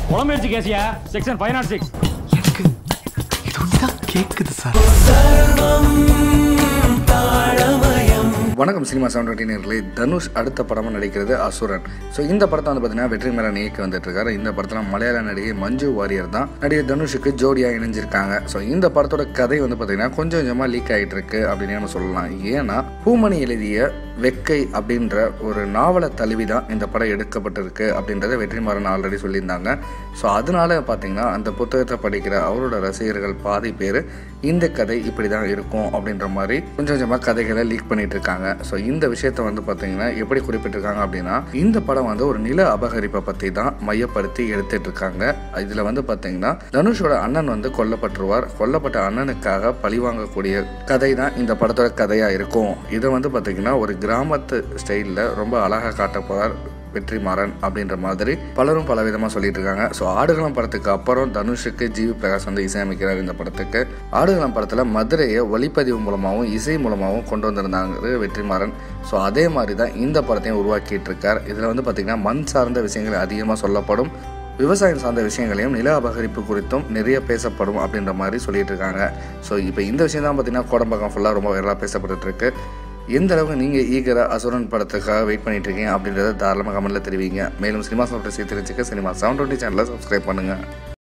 குளம்பெரிச்சு கேசியா section five naught six எனக்கு இது ஒண்ணுதான் கேக்குது சார் வணக்கம் சினிமா சவுண்ட் நேர்களே தனுஷ் அடுத்த படமாக நடிக்கிறது அசுரன் ஸோ இந்த படத்தை வந்து பார்த்தீங்கன்னா வெற்றி மேலே இயக்கி வந்துட்டு இருக்காரு இந்த படத்தில் மலையாள நடிகை மஞ்சு வாரியர் தான் நடிகர் தனுஷுக்கு ஜோடியாக இணைஞ்சிருக்காங்க ஸோ இந்த படத்தோட கதை வந்து பார்த்தீங்கன்னா கொஞ்சம் கொஞ்சமாக லீக் ஆகிட்டு இருக்கு அப்படின்னு நம்ம சொல்லலாம் ஏன்னா பூமணி எழுதிய வெக்கை அப்படின்ற ஒரு நாவலை தழுவி தான் இந்த படம் எடுக்கப்பட்டிருக்கு அப்படின்றத வெற்றிமாறன் ஆல்ரெடி சொல்லியிருந்தாங்க ஸோ அதனால பார்த்தீங்கன்னா அந்த புத்தகத்தை படிக்கிற அவரோட ரசிகர்கள் பாதி பேர் இந்த கதை இப்படி தான் இருக்கும் அப்படின்ற மாதிரி கொஞ்சம் கொஞ்சமாக கதைகளை லீக் பண்ணிட்டு இருக்காங்க ஸோ இந்த விஷயத்தை வந்து பார்த்தீங்கன்னா எப்படி குறிப்பிட்டிருக்காங்க அப்படின்னா இந்த படம் வந்து ஒரு நில அபகரிப்பை பற்றி தான் மையப்படுத்தி எடுத்துட்டு இருக்காங்க இதில் வந்து பார்த்தீங்கன்னா தனுஷோட அண்ணன் வந்து கொல்லப்பட்டுருவார் கொல்லப்பட்ட அண்ணனுக்காக பழிவாங்கக்கூடிய கதை தான் இந்த படத்தோட கதையாக இருக்கும் இதை வந்து பார்த்தீங்கன்னா ஒரு கிராமத்து ஸ்டைலில் ரொம்ப அழகாக காட்ட போகிறார் வெற்றிமாறன் அப்படின்ற மாதிரி பலரும் பல விதமாக சொல்லிட்டு இருக்காங்க ஸோ ஆடுகளம் படத்துக்கு அப்புறம் தனுஷுக்கு ஜிவி பிரகாஷ் வந்து இசையமைக்கிறார் இந்த படத்துக்கு ஆடுகளம் படத்தில் மதுரையை ஒளிப்பதிவு மூலமாகவும் இசை மூலமாகவும் கொண்டு வந்திருந்தாங்க வெற்றிமாறன் ஸோ அதே மாதிரி தான் இந்த படத்தையும் உருவாக்கிட்டு இருக்கார் இதில் வந்து பார்த்திங்கன்னா மண் சார்ந்த விஷயங்கள் அதிகமாக சொல்லப்படும் விவசாயம் சார்ந்த விஷயங்களையும் நில அபகரிப்பு குறித்தும் நிறைய பேசப்படும் அப்படின்ற மாதிரி சொல்லிட்டு இருக்காங்க ஸோ இப்போ இந்த விஷயம் தான் பார்த்தீங்கன்னா கோடம்பாக்கம் ஃபுல்லாக ரொம்ப வைரலாக பேசப்பட்டு இருக்கு எந்த அளவுக்கு நீங்கள் ஈகராக அசுரன் படத்துக்காக வெயிட் பண்ணிட்டு இருக்கீங்க அப்படின்றத தாராளமாக கமெண்ட்டில் தெரிவிங்க மேலும் சினிமா சாப்பிட்டு சேர்த்து தெரிஞ்சுக்க சினிமா செவன் டுவெண்ட்டி சேனலை சப்ஸ்கிரைப் பண்ணுங்கள்